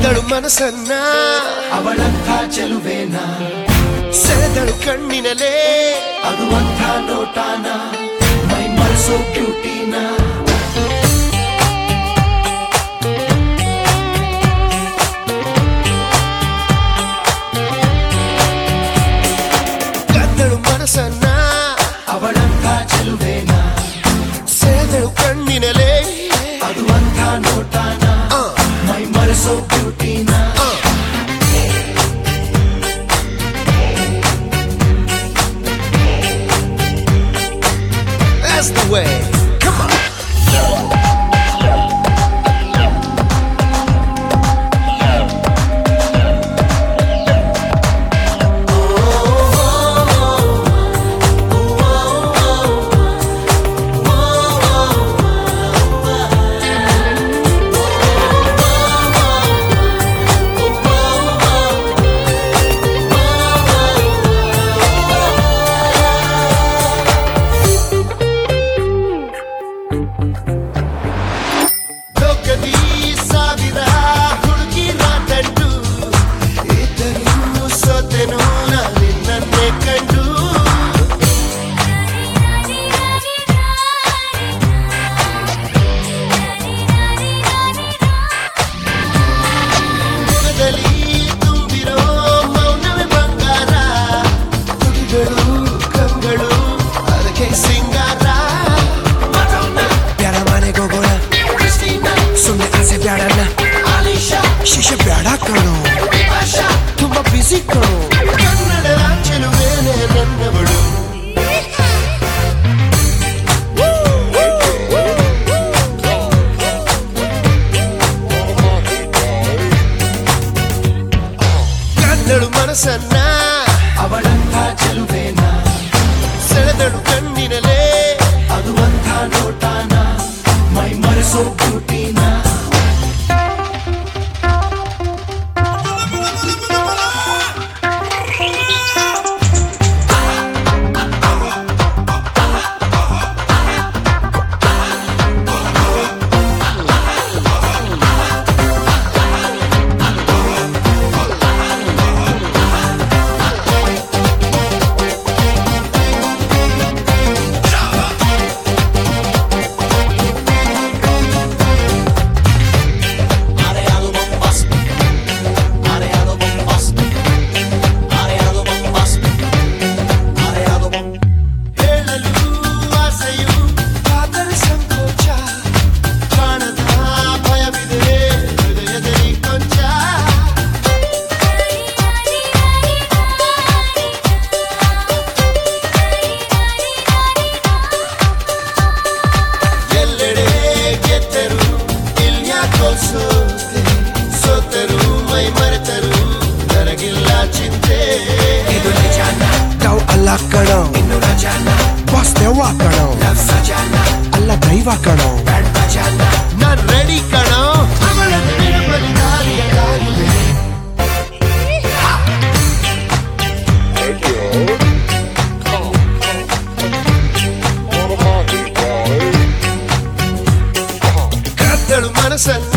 ಕದ್ದಳು ಮನಸ್ಸನ್ನ ಅವಳಂಥ ಚೆಲುವೇನ ಸೆಳೆದಳು ಕಣ್ಣಿನಲೇ ಅದು ಅಂಥ ನೋಟಾನ ಮೈ ಮರೆಸೋ ಬ್ಯೂಟಿನ ಕದ್ದಳು ಮನಸ್ಸನ್ನ ಅವಳಂಥ ಚೆಲುವೇನ ಸೆಳೆದಳು ಕಣ್ಣಿನಲೇ ಅದು ಅಂಥ ನೋಟಾನ ಆ, ಮೈ ಮರೆಸೋ ಬ್ಯೂಟಿನ ಆ. That's the way. Come on. ಲೋಕದಿ ಸಾವಿರ ಹುಡುಗಿರ ದಂಡು ಇದ್ದರೂ ಸೋತೆನು ನಿನ್ನನ್ನೇ ಕಂಡು ಮುಖದಲ್ಲಿ ತುಂಬಿರೋ ಮೌನವೇ ಬಂಗಾರ ತುಟಿಗಳು ಕಂಗಳು ಅದಕ್ಕೆ ಸಿಂಗಾರ ಬ್ಯಾಡ ಮನೆಗೆ ಹೋಗೋಣ ಸುಮ್ಮನೆ ಆಸೆ ಬ್ಯಾಡಣ್ಣ ಶಿಶು ಬ್ಯಾಡ ಕಣೋ ತುಂಬಾ ಬಿಸಿ ಕಣೋ ಕನ್ನಡದ ಚೆಲುವೇನೆ ನನ್ನವಳು ಕನ್ನಡು ಮನಸ್ಸನ್ನ ಅವಳಂಥ ಚೆಲುವೇನ ಸೆಳೆದಳು ಕಣ್ಣಿನಲೇ ಅದು ಅಂಥ ನೋಟಾನ ಮೈ ಮರೆಸೋ ಬ್ಯೂಟಿನ ಹೇಳಲು ಆಸೆಯು ಆದರೆ ಸಂಕೋಚ ಕಾಣದ ಭಯವಿದೆ ಹೃದಯದಲ್ಲಿ ಕೊಂಚ ಎಲ್ಲೆಡೆ ಗೆದ್ದರು ಇಲ್ಯಾಕೋ ಸೋತೆ ಸೋತರು ಮೈ ಮರೆತರು ನನಗಿಲ್ಲ ಚಿಂತೆ ಇದು ನಿಜಾನ ನಾವು ಅಲ್ಲ ಕಣೋ ಇನ್ನು ರಜಾನ ವಾಸ್ತವ ಕಣೋ ಲವ್ ಸಜಾನ ಅಲ್ಲ ದೈವ ಕಣೋ ಬ್ಯಾಡ್ ಮಜಾನ ನಾನ್ ರೆಡಿ ಕಣೋ ಅವಳನ್ನು ಬಿಡಬಲಿ ದಾರಿಯ ಕಾಯುವೆ ಕದ್ದಳು ಮನಸ್ಸನ್ನ